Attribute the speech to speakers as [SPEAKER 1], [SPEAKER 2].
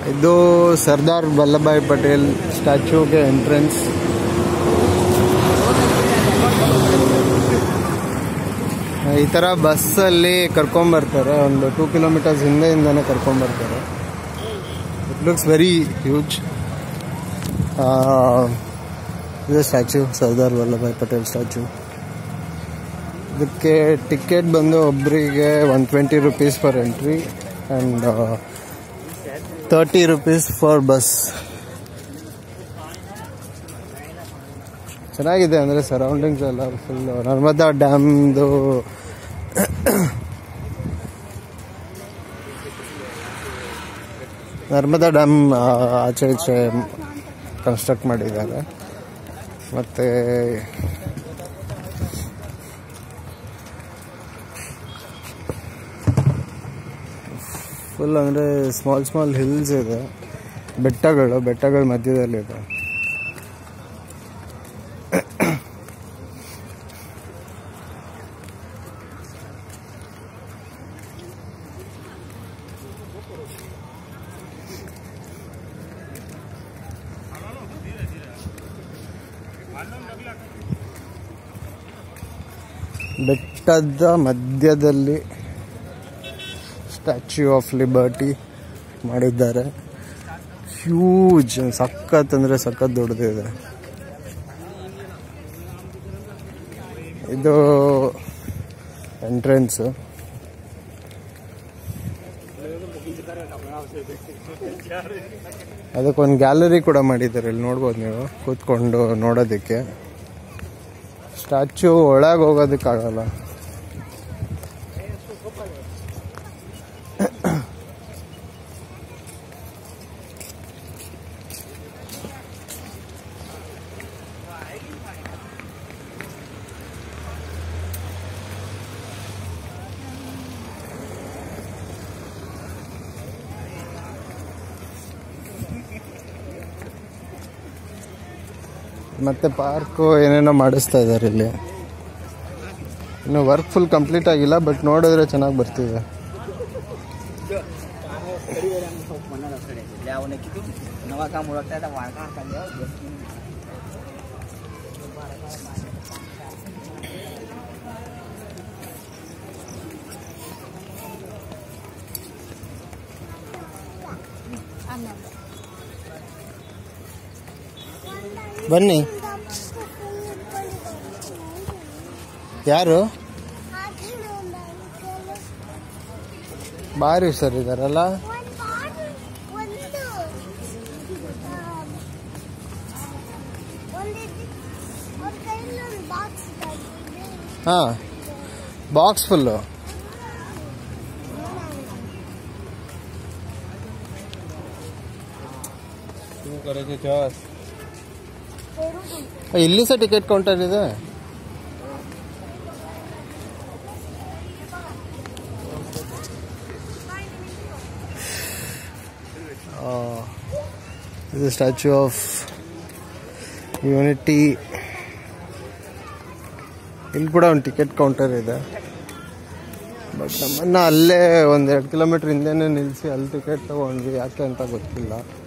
[SPEAKER 1] ಇದು ಸರ್ದಾರ್ ವಲ್ಲಭಾಯ್ ಪಟೇಲ್ ಸ್ಟ್ಯಾಚ್ಯೂಗೆ ಎಂಟ್ರೆನ್ಸ್ ಈ ಥರ ಬಸ್ಸಲ್ಲಿ ಕರ್ಕೊಂಬರ್ತಾರೆ ಒಂದು ಟೂ ಕಿಲೋಮೀಟರ್ಸ್ ಹಿಂದೆಯಿಂದನೇ ಕರ್ಕೊಂಬರ್ತಾರೆ ಇಟ್ ಲುಕ್ಸ್ ವೆರಿ ಹ್ಯೂಜ್ ಇದು ಸ್ಟ್ಯಾಚ್ಯೂ ಸರ್ದಾರ್ ವಲ್ಲಭಾಯ್ ಪಟೇಲ್ ಸ್ಟ್ಯಾಚ್ಯೂ ಇದಕ್ಕೆ ಟಿಕೆಟ್ ಬಂದು ಒಬ್ಬರಿಗೆ one twenty rupees for entry and thirty rupees for bus ಚೆನ್ನಾಗಿದೆ ಅಂದರೆ ಸರೌಂಡಿಂಗ್ಸ್ ಎಲ್ಲ ಫುಲ್ ನರ್ಮದಾ ಡ್ಯಾಮ್ದು ನರ್ಮದಾ ಡ್ಯಾಮ್ ಆಚೆ ಈಚೆ ಕನ್ಸ್ಟ್ರಕ್ಟ್ ಮಾಡಿದ್ದಾರೆ ಮತ್ತು ಫುಲ್ ಅಂದರೆ ಸ್ಮಾಲ್ ಸ್ಮಾಲ್ ಹಿಲ್ಸ್ ಇದೆ ಬೆಟ್ಟಗಳು ಬೆಟ್ಟಗಳ ಮಧ್ಯದಲ್ಲಿದೆ ಬೆಟ್ಟದ ಮಧ್ಯದಲ್ಲಿ ಸ್ಟ್ಯಾಚ್ಯೂ ಆಫ್ ಲಿಬರ್ಟಿ ಮಾಡಿದ್ದಾರೆ ಹ್ಯೂಜ್ ಸಖತ್ ಅಂದರೆ ಸಖತ್ ದೊಡ್ಡದಿದೆ ಇದು ಎಂಟ್ರೆನ್ಸ್ ಅದಕ್ಕೊಂದು ಗ್ಯಾಲರಿ ಕೂಡ ಮಾಡಿದ್ದಾರೆ ಇಲ್ಲಿ ನೋಡ್ಬೋದು ನೀವು ಕೂತ್ಕೊಂಡು ನೋಡೋದಕ್ಕೆ ಸ್ಟ್ಯಾಚ್ಯೂ ಒಳಗೆ ಹೋಗೋದಕ್ಕಾಗಲ್ಲ ಮತ್ತೆ ಪಾರ್ಕು ಏನೇನೋ ಮಾಡಿಸ್ತಾ ಇದ್ದಾರೆ ಇಲ್ಲಿ ಇನ್ನು ವರ್ಕ್ ಫುಲ್ ಕಂಪ್ಲೀಟ್ ಆಗಿಲ್ಲ ಬಟ್ ನೋಡಿದ್ರೆ ಚೆನ್ನಾಗಿ ಬರ್ತಿದೆ
[SPEAKER 2] नवा काम ओळखता येतं वाळका हातांनी
[SPEAKER 1] ಬನ್ನಿ ಯಾರು ಭಾರಿ ಹುಷಾರಿದಾರಲ್ಲ ಹಾಂ ಬಾಕ್ಸ್ ಫುಲ್ಲು ಇಲ್ಲಿ ಸಹ ಟಿಕೆಟ್ ಕೌಂಟರ್ ಇದೆ ಆ, ಇದು ಸ್ಟ್ಯಾಚ್ಯೂ ಆಫ್ ಯೂನಿಟಿ ಇಲ್ಲಿ ಕೂಡ ಒಂದು ಟಿಕೆಟ್ ಕೌಂಟರ್ ಇದೆ ಬಟ್ ನಮ್ಮನ್ನ ಅಲ್ಲೇ ಒಂದು ಎರಡು ಕಿಲೋಮೀಟ್ರ್ ಹಿಂದೆನೇ ನಿಲ್ಲಿಸಿ ಅಲ್ಲಿ ಟಿಕೆಟ್ ತಗೊಂಡ್ವಿ ಯಾಕೆ ಅಂತ ಗೊತ್ತಿಲ್ಲ